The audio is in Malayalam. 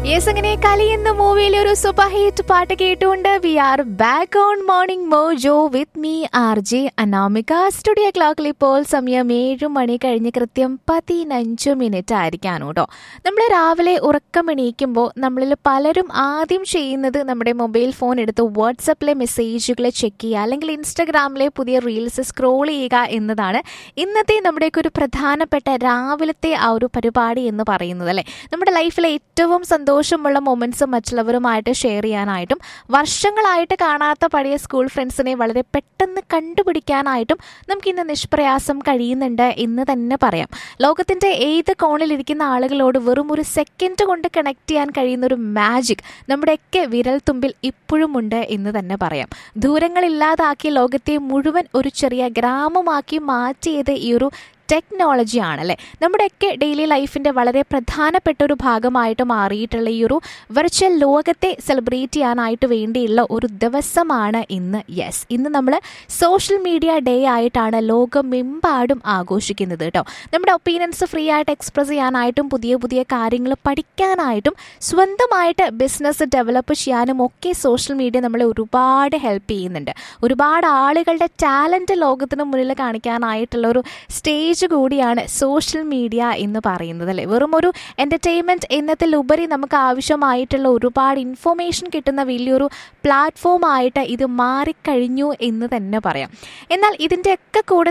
യെസ് അങ്ങനെ കലി എന്ന മൂവിയിലെ ഒരു സൂപ്പർ ഹിറ്റ് പാട്ട് കേട്ടുകൊണ്ട് we are back on morning mojo with me R J Anamika studio ക്ലോക്കിൽ ഇപ്പോൾ സമയം ഏഴ് മണി കഴിഞ്ഞ് കൃത്യം പതിനഞ്ച് മിനിറ്റ് ആയിരിക്കാണ് കേട്ടോ നമ്മൾ രാവിലെ ഉറക്കം എണീക്കുമ്പോൾ നമ്മളിൽ പലരും ആദ്യം ചെയ്യുന്നത് നമ്മുടെ മൊബൈൽ ഫോൺ എടുത്ത് വാട്സപ്പിലെ മെസ്സേജുകൾ ചെക്ക് ചെയ്യുക അല്ലെങ്കിൽ ഇൻസ്റ്റഗ്രാമിലെ പുതിയ റീൽസ് സ്ക്രോൾ ചെയ്യുക എന്നതാണ് ഇന്നത്തെ നമ്മുടെയൊക്കെ ഒരു പ്രധാനപ്പെട്ട രാവിലത്തെ ആ ഒരു പരിപാടി എന്ന് പറയുന്നത് അല്ലേ നമ്മുടെ ലൈഫിലെ ഏറ്റവും സന്തോഷമുള്ള മൊമെന്റ്സ് മറ്റുള്ളവരുമായിട്ട് ഷെയർ ചെയ്യാനായിട്ടും വർഷങ്ങളായിട്ട് കാണാത്ത പഴയ സ്കൂൾ ഫ്രണ്ട്സിനെ വളരെ പെട്ടെന്ന് കണ്ടുപിടിക്കാനായിട്ടും നമുക്ക് ഇന്ന് നിഷ്പ്രയാസം കഴിയുന്നുണ്ട് എന്ന് തന്നെ പറയാം ലോകത്തിന്റെ ഏത് കോണിലിരിക്കുന്ന ആളുകളോട് വെറും ഒരു സെക്കൻഡ് കൊണ്ട് കണക്ട് ചെയ്യാൻ കഴിയുന്ന ഒരു മാജിക് നമ്മുടെയൊക്കെ വിരൽ തുമ്പിൽ ഇപ്പോഴും ഉണ്ട് എന്ന് തന്നെ പറയാം ദൂരങ്ങളില്ലാതാക്കി ലോകത്തെ മുഴുവൻ ഒരു ചെറിയ ഗ്രാമമാക്കി മാറ്റിയത് ഈ ഒരു ടെക്നോളജി ആണല്ലേ നമ്മുടെയൊക്കെ ഡെയിലി ലൈഫിൻ്റെ വളരെ പ്രധാനപ്പെട്ട ഒരു ഭാഗമായിട്ട് മാറിയിട്ടുള്ള ഈ ഒരു വെർച്വൽ ലോകത്തെ സെലിബ്രേറ്റ് ചെയ്യാനായിട്ട് വേണ്ടിയുള്ള ഒരു ദിവസമാണ് ഇന്ന് യെസ് ഇന്ന് നമ്മൾ സോഷ്യൽ മീഡിയ ഡേ ആയിട്ടാണ് ലോകമെമ്പാടും ആഘോഷിക്കുന്നത് കേട്ടോ നമ്മുടെ ഒപ്പീനിയൻസ് ഫ്രീ ആയിട്ട് എക്സ്പ്രസ് ചെയ്യാനായിട്ടും പുതിയ പുതിയ കാര്യങ്ങൾ പഠിക്കാനായിട്ടും സ്വന്തമായിട്ട് ബിസിനസ് ഡെവലപ്പ് ചെയ്യാനും ഒക്കെ സോഷ്യൽ മീഡിയ നമ്മളെ ഒരുപാട് ഹെൽപ്പ് ചെയ്യുന്നുണ്ട് ഒരുപാട് ആളുകളുടെ ടാലൻറ്റ് ലോകത്തിന് മുന്നിൽ കാണിക്കാനായിട്ടുള്ള ഒരു സ്റ്റേജ് കൂടിയാണ് സോഷ്യൽ മീഡിയ എന്ന് പറയുന്നത് അല്ലേ വെറും ഒരു എൻ്റർടൈൻമെൻറ്റ് എന്നതിലുപരി നമുക്ക് ആവശ്യമായിട്ടുള്ള ഒരുപാട് ഇൻഫോർമേഷൻ കിട്ടുന്ന വലിയൊരു പ്ലാറ്റ്ഫോം ആയിട്ട് ഇത് മാറിക്കഴിഞ്ഞു എന്ന് തന്നെ പറയാം എന്നാൽ ഇതിൻ്റെയൊക്കെ കൂടെ